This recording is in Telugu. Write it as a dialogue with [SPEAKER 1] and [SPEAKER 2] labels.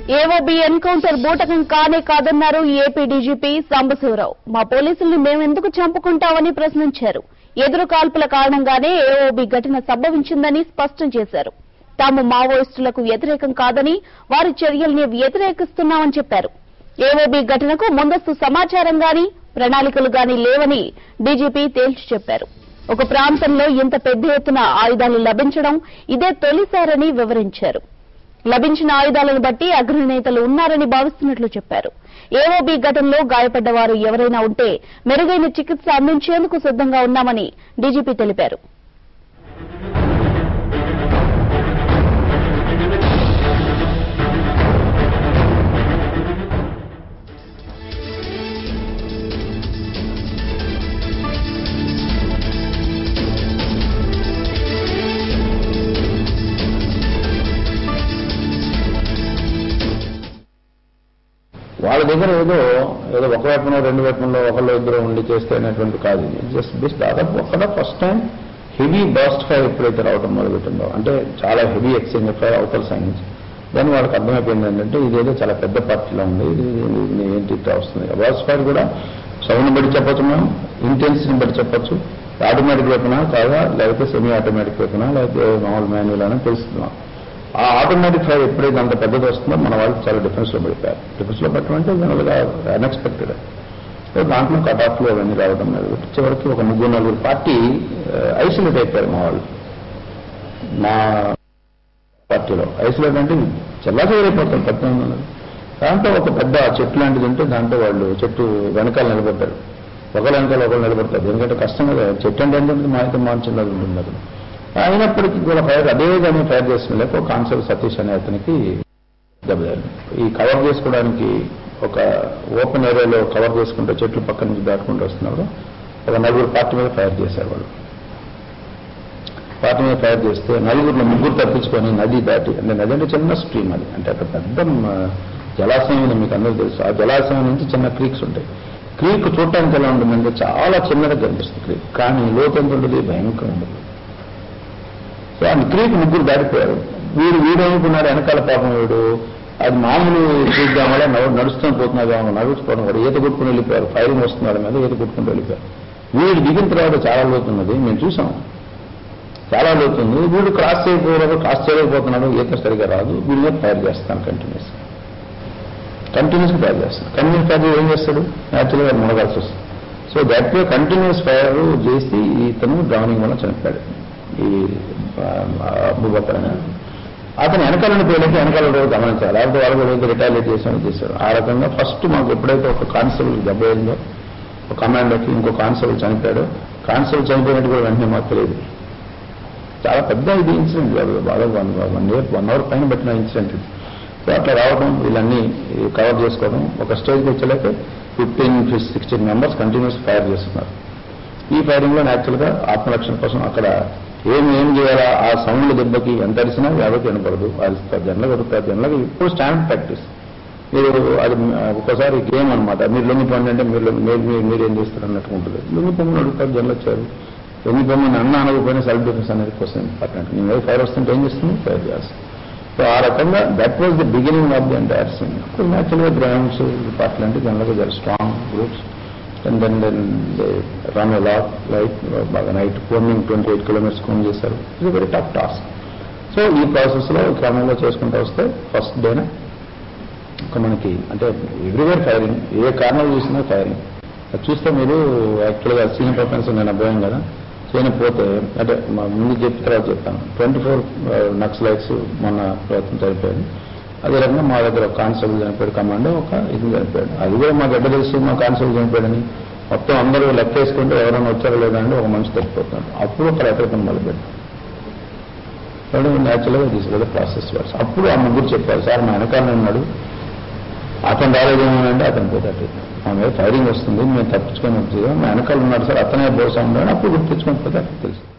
[SPEAKER 1] ఏవోబీ ఎన్కౌంటర్ బూటకం కానే కాదన్నారు ఏపీ డీజీపీ సాంబశివరావు మా పోలీసుల్ని మేమెందుకు చంపుకుంటామని ప్రశ్నించారు ఎదురు కాల్పుల కారణంగానే ఏఓబీ ఘటన సంభవించిందని స్పష్టం చేశారు తాము మావోయిస్టులకు వ్యతిరేకం కాదని వారి చర్యల్ని వ్యతిరేకిస్తున్నామని చెప్పారు ఏఓబీ ఘటనకు ముందస్తు సమాచారం గాని ప్రణాళికలు గాని లేవని డీజీపీ తేల్చి చెప్పారు ఒక ప్రాంతంలో ఇంత పెద్ద ఎత్తున ఆయుధాలు లభించడం ఇదే తొలిసారని వివరించారు లభించిన ఆయుధాలను బట్టి అగ్రనేతలు ఉన్నారని భావిస్తున్నట్లు చెప్పారు ఏఓబీ ఘటనలో గాయపడ్డ వారు ఎవరైనా ఉంటే మెరుగైన చికిత్స అందించేందుకు సిద్దంగా ఉన్నామని డీజీపీ తెలిపారు
[SPEAKER 2] వాళ్ళ దగ్గర ఏదో ఏదో ఒక వైపునో రెండు వైపునో ఒకళ్ళు ఇద్దరు ఉండి చేస్తే అనేటువంటి కాదు ఇది జస్ట్ దిస్ దాదాపు ఒక్కడ first time heavy burst fire ఎప్పుడైతే రావడం మొదలుపెట్టిందో అంటే చాలా హెవీ ఎక్స్చేంజ్ ఫైర్ అవతల సైన్స్ దాని వాళ్ళకి అర్థమైపోయింది ఏంటంటే ఇదేదో చాలా పెద్ద పార్టీలో ఉంది ఇది ఇది ఏంటి ఇట్లా వస్తుంది బాస్ట్ ఫైర్ కూడా సౌండ్ బట్టి చెప్పొచ్చు మనం ఇంటెన్సిటీని బట్టి చెప్పొచ్చు ఆటోమేటిక్ వైపున కాదా లేకపోతే సెమీ ఆటోమేటిక్ వైపున లేకపోతే మామూలు మాన్యువల్ అని తెలుస్తున్నాం ఆ ఆటోమేటిక్ ఫైర్ ఎప్పుడైతే అంత పెద్దది వస్తుందో మన వాళ్ళు చాలా డిఫెన్స్ లో పడిపోయారు డిఫెన్స్ లో పెట్టడం అంటే జనరల్గా అన్ఎక్స్పెక్టెడ్ దాంట్లో కట్ ఆఫ్ లో అవన్నీ రావడం లేదు చివరికి ఒక ముగ్గురు నలుగురు పార్టీ ఐసోలేట్ అయిపోయారు మా వాళ్ళు మా పార్టీలో ఐసోలేట్ అంటే చెల్లా చెదరైపోతారు పద్దెనిమిది వందలు దాంట్లో ఒక పెద్ద చెట్టు లాంటిది ఉంటే దాంట్లో వాళ్ళు చెట్టు వెనకాల నిలబడ్డారు ఒకళ్ళ వెనకాల ఒకళ్ళు నిలబడతారు ఎందుకంటే కష్టం కదా చెట్టు అంటే ఏంటంటే మా అయితే మార్చినది ఉంటుంది అది అయినప్పటికీ కూడా ఫైర్ అదే కానీ ఫైర్ చేసిన లేక ఒక కాన్సల్ సతీష్ అనే అతనికి దెబ్బతారు ఈ కవర్ చేసుకోవడానికి ఒక ఓపెన్ ఏరియాలో కవర్ చేసుకుంటూ చెట్లు పక్క నుంచి దాటుకుంటూ వస్తున్నారు ఒక నలుగురు పార్టీ మీద ఫైర్ చేశారు వాళ్ళు పార్టీ మీద ఫైర్ చేస్తే నలుగురిలో ముగ్గురు తప్పించుకొని నది దాటి అంటే నది అంటే చిన్న స్ట్రీమ్ అది అంటే అక్కడ పెద్ద మ, జలాశయం ఉంది మీకు అందరూ తెలుసు ఆ జలాశయం నుంచి చిన్న క్రీక్స్ ఉంటాయి క్రీక్ చూడటానికి ఎలా ఉంటుందంటే చాలా చిన్నగా కనిపిస్తుంది క్రీక్ కానీ లోతు ఎంత ఉంటుంది భయంకరం ఉంటుంది సో ఆ క్రీక్ ముగ్గురు దాటిపోయారు వీడు వీడు అనుకున్నాడు వెనకాల పాపం వీడు అది మామూలు క్రీక్ వల్ల నడుస్తూ పోతున్నాడు నడుచుకోవడం వాడు ఈత కొట్టుకుని వెళ్ళిపోయారు ఫైరింగ్ వస్తున్నాడు మీద ఈత కొట్టుకుంటూ వెళ్ళిపోయారు వీడు దిగిన తర్వాత చాలా లోతున్నది మేము చూసాం చాలా లోతుంది వీడు క్రాస్ చేయకపోయారు క్రాస్ చేయలేకపోతున్నాడు ఈత సరిగా రాదు వీడి మీద ఫైర్ చేస్తాను కంటిన్యూస్ కంటిన్యూస్గా ఫైర్ చేస్తాడు కంటిన్యూస్ ఫైర్ ఏం చేస్తాడు న్యాచురల్గా మునగాల్సి వస్తుంది so that way continuous fire చేసి ఇతను డ్రౌనింగ్ వల్ల చనిపోయాడు ఈ అబుబకర్ అనే అతను వెనకాలని పేరుకి వెనకాల రోజు గమనించాలి లేకపోతే వాళ్ళు కూడా ఏదో రిటాలియేట్ చేసామని చేశారు ఆ రకంగా ఫస్ట్ మాకు ఎప్పుడైతే ఒక కానిస్టేబుల్ దెబ్బ అయిందో ఒక కమాండర్కి ఇంకో కానిస్టేబుల్ చనిపోయాడు కానిస్టేబుల్ చనిపోయినట్టు కూడా వెంటనే మాకు తెలియదు చాలా పెద్ద ఇది ఇన్సిడెంట్ బాగా one one year one hour పైన పెట్టిన ఇన్సిడెంట్ ఇది సో అట్లా రావడం వీళ్ళన్నీ కవర్ చేసుకోవడం ఒక స్టేజ్కి వచ్చేలాక fifteen sixteen members continuous fire చేస్తున్నారు ఈ ఫైరింగ్ లో న్యాచురల్ గా ఆత్మరక్షణ కోసం అక్కడ ఏం ఏం చేయాలా ఆ సౌండ్ దెబ్బకి ఎంత అరిసినా ఎవరికి వినపడదు అరిస్తారు జనరల్ కొడుతారు జనరల్గా ఇప్పుడు స్టాండ్ ప్రాక్టీస్ మీరు అది ఒక్కోసారి గేమ్ అనమాట మీరు లొంగిపోండి అంటే మీరు మీరు మీరు- మీరు ఏం చేస్తారు అన్నట్టు ఉంటుంది లొంగిపోమని అడుగుతారు జనరల్ వచ్చారు లొంగిపోమని అన్న అనకపోయినా సెల్ఫ్ డిఫెన్స్ అనేది కోసం ఇంపార్టెంట్ మీ మీద ఫైర్ వస్తుంటే ఏం చేస్తుంది ఫైర్ చేస్తుంది సో ఆ రకంగా that was the beginning of the entire thing ఇప్పుడు న్యాచురల్గా గ్రౌండ్స్ పార్టీలు అంటే జనరల్గా జర strong groups and then then run lot light బాగా night combing twenty eight kilometres comb చేశారు ఇది వెరీ టఫ్ టాస్క్ సో ఈ ప్రాసెస్లో ఈ క్రమంలో చేసుకుంటూ వస్తే ఫస్ట్ డేనే ఒక మనకి అంటే ఎవ్రీవేర్ ఫైరింగ్ ఏ కారణం చూసినా ఫైరింగ్ అది చూస్తే మీరు యాక్చువల్గా సీనియర్ పర్సన్స్ నేను అభ్యాయం కదా చేయని పోతే అంటే మా ముందు చెప్పిన తర్వాత చెప్తాను ట్వంటీ ఫోర్ నక్సలైట్స్ మొన్న ప్రయత్నం చనిపోయాడు అదే రకంగా మా దగ్గర ఒక కానిస్టేబుల్ చనిపోయాడు కమాండో ఒక ఇది చనిపోయాడు అది కూడా మాకు ఎట్లా తెలుసు మా కానిస్టేబుల్ చనిపోయాడని మొత్తం అందరూ లెక్క వేసుకుంటే ఎవరైనా వచ్చారో లేదా అంటే ఒక మనిషి తప్పిపోతున్నాడు అప్పుడు ఒక ఎక్కడికి మొదలుపెట్టాడు న్యాచురల్గా తీసుకెళ్ళి ప్రాసెస్ వర్క్స్ అప్పుడు ఆ ముగ్గురు చెప్పారు సార్ మా వెనకాల ఉన్నాడు అతను రాలేదేమోనంటే అతను పోతాడు మా మీద ఫైరింగ్ వస్తుంది మేము తప్పించుకొని వచ్చేదా మా వెనకాల ఉన్నాడు సార్ అతనే బోసా ఉన్నాడు అప్పుడు గుర్తించుకొని పోతే అప్పుడు తెలుసు